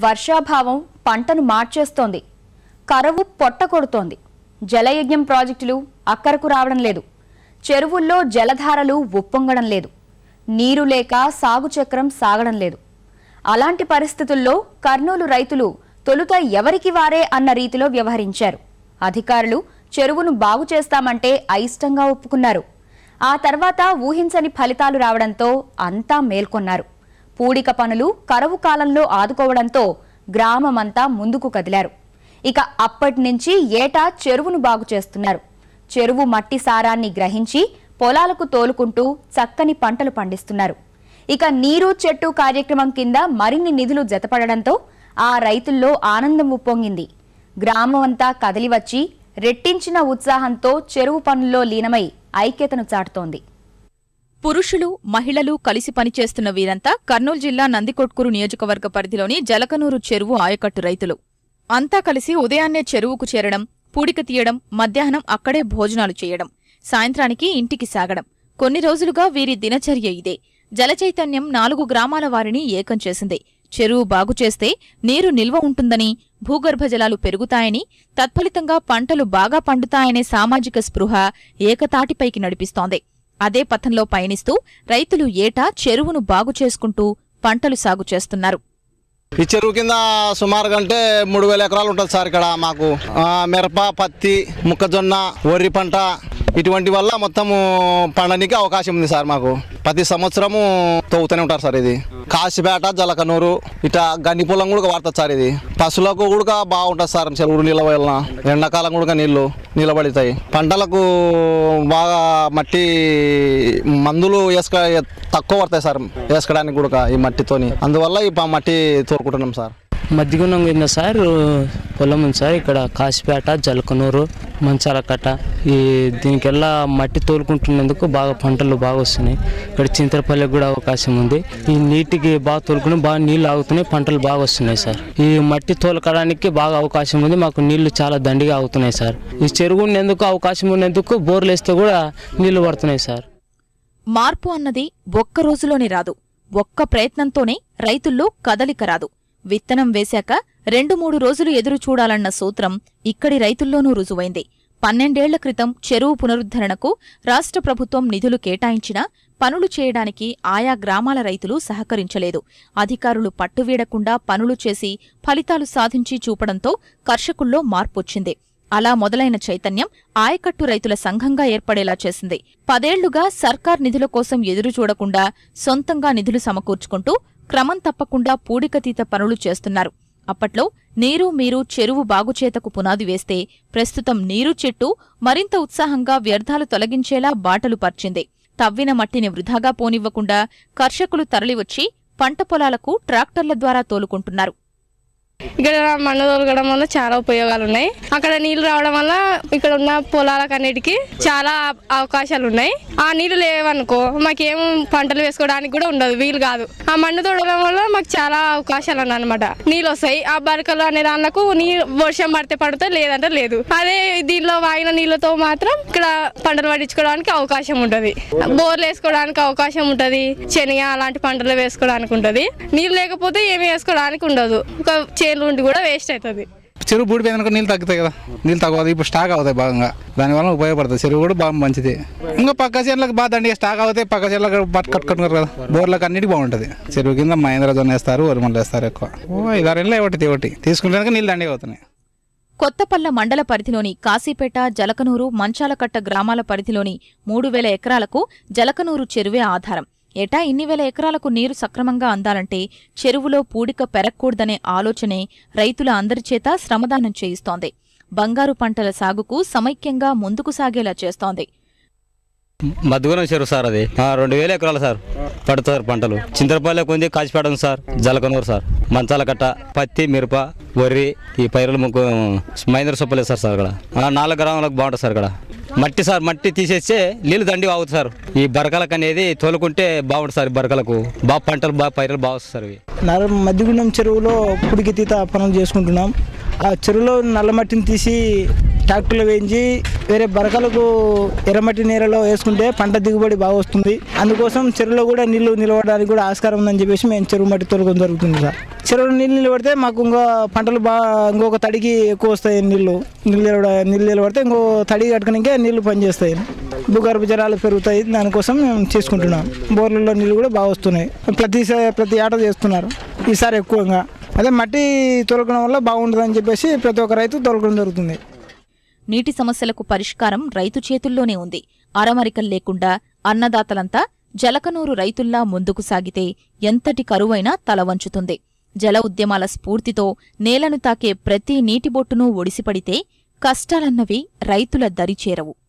వర్షాభావం పంటను మార్చేస్తోంది కరువు పొట్ట కొడుతోంది జలయజ్ఞం ప్రాజెక్టులు అక్కరకు రావడం లేదు చెరువుల్లో జలధారలు ఉప్పొంగడం లేదు నీరు లేక సాగు చక్రం సాగడం లేదు అలాంటి పరిస్థితుల్లో కర్నూలు రైతులు తొలుత ఎవరికి వారే అన్న రీతిలో వ్యవహరించారు అధికారులు చెరువును బాగు చేస్తామంటే అయిష్టంగా ఒప్పుకున్నారు ఆ తర్వాత ఊహించని ఫలితాలు రావడంతో అంతా మేల్కొన్నారు పూడిక పనులు కరువు కాలంలో ఆదుకోవడంతో గ్రామమంతా ముందుకు కదిలారు ఇక అప్పటి నుంచి ఏటా చెరువును బాగు చేస్తున్నారు చెరువు మట్టి సారాన్ని గ్రహించి పొలాలకు తోలుకుంటూ చక్కని పంటలు పండిస్తున్నారు ఇక నీరు చెట్టు కార్యక్రమం కింద మరిన్ని నిధులు జతపడడంతో ఆ రైతుల్లో ఆనందం ఉప్పొంగింది గ్రామమంతా కదిలివచ్చి రెట్టించిన ఉత్సాహంతో చెరువు పనుల్లో లీనమై ఐక్యతను చాటుతోంది పురుషులు మహిళలు కలిసి పనిచేస్తున్న వీరంతా కర్నూలు జిల్లా నందికొట్కూరు నియోజకవర్గ పరిధిలోని జలకనూరు చెరువు ఆయకట్టు రైతులు అంతా కలిసి ఉదయాన్నే చెరువుకు చేరడం పూడిక తీయడం మధ్యాహ్నం అక్కడే భోజనాలు చేయడం సాయంత్రానికి ఇంటికి సాగడం కొన్ని రోజులుగా వీరి దినచర్య ఇదే జలచైతన్యం నాలుగు గ్రామాల వారిని ఏకం చేసింది చెరువు బాగు చేస్తే నీరు నిల్వ ఉంటుందని భూగర్భ జలాలు పెరుగుతాయని తత్ఫలితంగా పంటలు బాగా పండుతాయనే సామాజిక స్పృహ ఏకతాటిపైకి నడిపిస్తోంది అదే పథంలో పయనిస్తూ రైతులు ఏటా చెరువును బాగు చేసుకుంటూ పంటలు సాగు చేస్తున్నారు ఈ చెరువు కింద సుమారుగా అంటే మూడు వేల ఎకరాలు ఉంటుంది సార్ ఇక్కడ మాకు ఆ, మిరప పత్తి మొక్కజొన్న వరి పంట ఇటువంటి వల్ల మొత్తము పండడానికి అవకాశం ఉంది సార్ మాకు ప్రతి సంవత్సరము తవ్వుతూనే ఉంటారు సార్ ఇది కాశీపేట జలకనూరు ఇట్లా గన్ని పొలం కూడా వాడుతుంది సార్ ఇది పశువులకు కూడా బాగుంటుంది సార్ చెరువు నీళ్ళ వలన ఎండాకాలం కూడా నీళ్లు నిలబడతాయి పంటలకు బాగా మట్టి మందులు వేసుక తక్కువ పడతాయి సార్ వేసుకోవడానికి కూడా ఈ మట్టితోని అందువల్ల ఈ ప- మట్టి తోలుకుంటున్నాం సార్ మధ్యగుణం కింద సార్ పొలం ఉంది సార్ ఇక్కడ కాశీపేట జలకనూరు మంచాలకట్ట ఈ దీనికెల్లా మట్టి తోలుకుంటున్నందుకు బాగా పంటలు బాగా వస్తున్నాయి ఇక్కడ చింతరపల్లికి కూడా అవకాశం ఉంది ఈ నీటికి బాగా తోలుకుని బాగా నీళ్లు ఆగుతున్నాయి పంటలు బాగా వస్తున్నాయి సార్ ఈ మట్టి తోలకడానికి బాగా అవకాశం ఉంది మాకు నీళ్లు చాలా దండిగా ఆగుతున్నాయి సార్ ఈ చెరువు ఉన్నందుకు అవకాశం ఉన్నందుకు బోర్లు వేస్తే కూడా నీళ్లు పడుతున్నాయి సార్ మార్పు అన్నది ఒక్క రోజులోనే రాదు ఒక్క ప్రయత్నంతోనే రైతుల్లో కదలిక రాదు విత్తనం వేశాక రెండు మూడు రోజులు ఎదురు చూడాలన్న సూత్రం ఇక్కడి రైతుల్లోనూ రుజువైంది పన్నెండేళ్ల క్రితం చెరువు పునరుద్ధరణకు రాష్ట్ర ప్రభుత్వం నిధులు కేటాయించినా పనులు చేయడానికి ఆయా గ్రామాల రైతులు సహకరించలేదు అధికారులు పట్టువీడకుండా పనులు చేసి ఫలితాలు సాధించి చూపడంతో కర్షకుల్లో మార్పొచ్చింది అలా మొదలైన చైతన్యం ఆయకట్టు రైతుల సంఘంగా ఏర్పడేలా చేసింది పదేళ్లుగా సర్కార్ నిధుల కోసం ఎదురు చూడకుండా సొంతంగా నిధులు సమకూర్చుకుంటూ క్రమం తప్పకుండా పూడికతీత పనులు చేస్తున్నారు అప్పట్లో నీరు మీరు చెరువు బాగుచేతకు పునాది వేస్తే ప్రస్తుతం నీరు చెట్టు మరింత ఉత్సాహంగా వ్యర్థాలు తొలగించేలా బాటలు పర్చింది తవ్విన మట్టిని వృధాగా పోనివ్వకుండా కర్షకులు తరలివచ్చి పంట పొలాలకు ట్రాక్టర్ల ద్వారా తోలుకుంటున్నారు ఇక్కడ మన్ను తోలగడం వల్ల చాలా ఉపయోగాలు ఉన్నాయి అక్కడ నీళ్లు రావడం వల్ల ఇక్కడ ఉన్న పొలాలకు అన్నిటికీ చాలా అవకాశాలు ఉన్నాయి ఆ నీళ్లు లేవనుకో మాకేం పంటలు వేసుకోవడానికి కూడా ఉండదు వీలు కాదు ఆ మన్ను తోడడం వల్ల మాకు చాలా అవకాశాలు ఉన్నాయి అనమాట నీళ్ళు వస్తాయి ఆ బరకలు అనే దానిలకు నీరు వర్షం పడితే పడితే లేదంటే లేదు అదే దీనిలో వాగిన నీళ్ళతో మాత్రం ఇక్కడ పంటలు పండించుకోవడానికి అవకాశం ఉంటది బోర్లు వేసుకోవడానికి అవకాశం ఉంటది శనగ అలాంటి పంటలు వేసుకోవడానికి ఉంటది నీళ్ళు లేకపోతే ఏమి వేసుకోవడానికి ఉండదు ఒక చేనులు ఉండి కూడా వేస్ట్ అవుతుంది చెరువు బూడిపోయినాక నీళ్ళు తగ్గుతాయి కదా నీళ్ళు తగ్గదు ఇప్పుడు స్టాక్ అవుతాయి బాగా దానివల్ల ఉపయోగపడుతుంది చెరువు కూడా బాగా మంచిది ఇంకా పక్క చెర్లకు బాగా దండిగా స్టాక్ అవుతాయి పక్క చెర్లకు పట్టు కట్టుకుంటారు కదా బోర్లకు అన్నిటికీ బాగుంటుంది చెరువు కింద మహేంద్ర జొన్న వేస్తారు వరిమల్లు వేస్తారు ఎక్కువ ఓ ఐదారేళ్ళు ఒకటి ఒకటి తీసుకుంటే నీళ్ళు దండిగా అవుతున్నాయి కొత్తపల్ల మండల పరిధిలోని కాశీపేట జలకనూరు మంచాలకట్ట గ్రామాల పరిధిలోని మూడు వేల ఎకరాలకు జలకనూరు చెరువే ఆధారం ఏటా ఇన్ని వేల ఎకరాలకు నీరు సక్రమంగా అందాలంటే చెరువులో పూడిక పెరగకూడదనే ఆలోచనే రైతుల అందరి చేత శ్రమదానం చేయిస్తోంది బంగారు పంటల సాగుకు సమైక్యంగా ముందుకు సాగేలా చేస్తోంది మధ్యగుణం చెరువు సార్ అది ఆ, రెండు వేల ఎకరాలు సార్ పడుతుంది పంటలు చింతరపల్లి కొంది కాచిపేట ఉంది సార్ జలకనూరు సార్ మంచాల కట్ట పత్తి మిరప వరి ఈ పైరులు ముగ్గు మహేంద్ర సొప్పలేదు సార్ సార్ అక్కడ ఆ, నాలుగు గ్రామాలకు బాగుంటుంది సార్ అక్కడ మట్టి సార్ మట్టి తీసేస్తే నీళ్ళు దండి ఆగుతుంది సార్ ఈ బరకలకు అనేది తోలుకుంటే బాగుంటుంది సార్ ఈ బరకలకు బాగా పంటలు బాగా పైరులు బాగా వస్తుంది సార్ ఇవి నర మధ్యగుండం చెరువులో పుడికి తీత పనులు చేసుకుంటున్నాం ఆ చెరువులో నల్ల మట్టిని తీసి ట్రాక్టర్లో వేయించి వేరే బరకలకు ఎర్రమట్టి నీళ్ళలో వేసుకుంటే పంట దిగుబడి బాగా వస్తుంది అందుకోసం చెరువులో కూడా నీళ్లు నిలవడానికి కూడా ఆస్కారం ఉందని చెప్పేసి మేము చెరువు మట్టి తొలగడం జరుగుతుంది సార్ చెరువులో నీళ్ళు నిలబడితే మాకు ఇంకో పంటలు బాగా ఇంకొక తడికి ఎక్కువ వస్తాయి నీళ్లు నీళ్ళు నిలబడ నీళ్ళు నిలబడితే ఇంకో తడి కట్టుకునికే నీళ్లు పనిచేస్తాయి భూగర్భ జలాలు పెరుగుతాయి దానికోసం మేము చేసుకుంటున్నాం బోర్లలో నీళ్ళు కూడా బాగా వస్తున్నాయి ప్రతి ప్రతి ఏటా చేస్తున్నారు ఈసారి ఎక్కువగా అదే మట్టి తొలగడం వల్ల బాగుంటుందని చెప్పేసి ప్రతి ఒక్క రైతు తొలగడం జరుగుతుంది నీటి సమస్యలకు పరిష్కారం రైతు చేతుల్లోనే ఉంది అరమరికలు లేకుండా అన్నదాతలంతా జలకనూరు రైతుల్లా ముందుకు సాగితే ఎంతటి కరువైనా తల వంచుతుంది జల ఉద్యమాల స్ఫూర్తితో నేలను తాకే ప్రతి నీటిబొట్టునూ ఒడిసిపడితే కష్టాలన్నవి రైతుల దరిచేరవు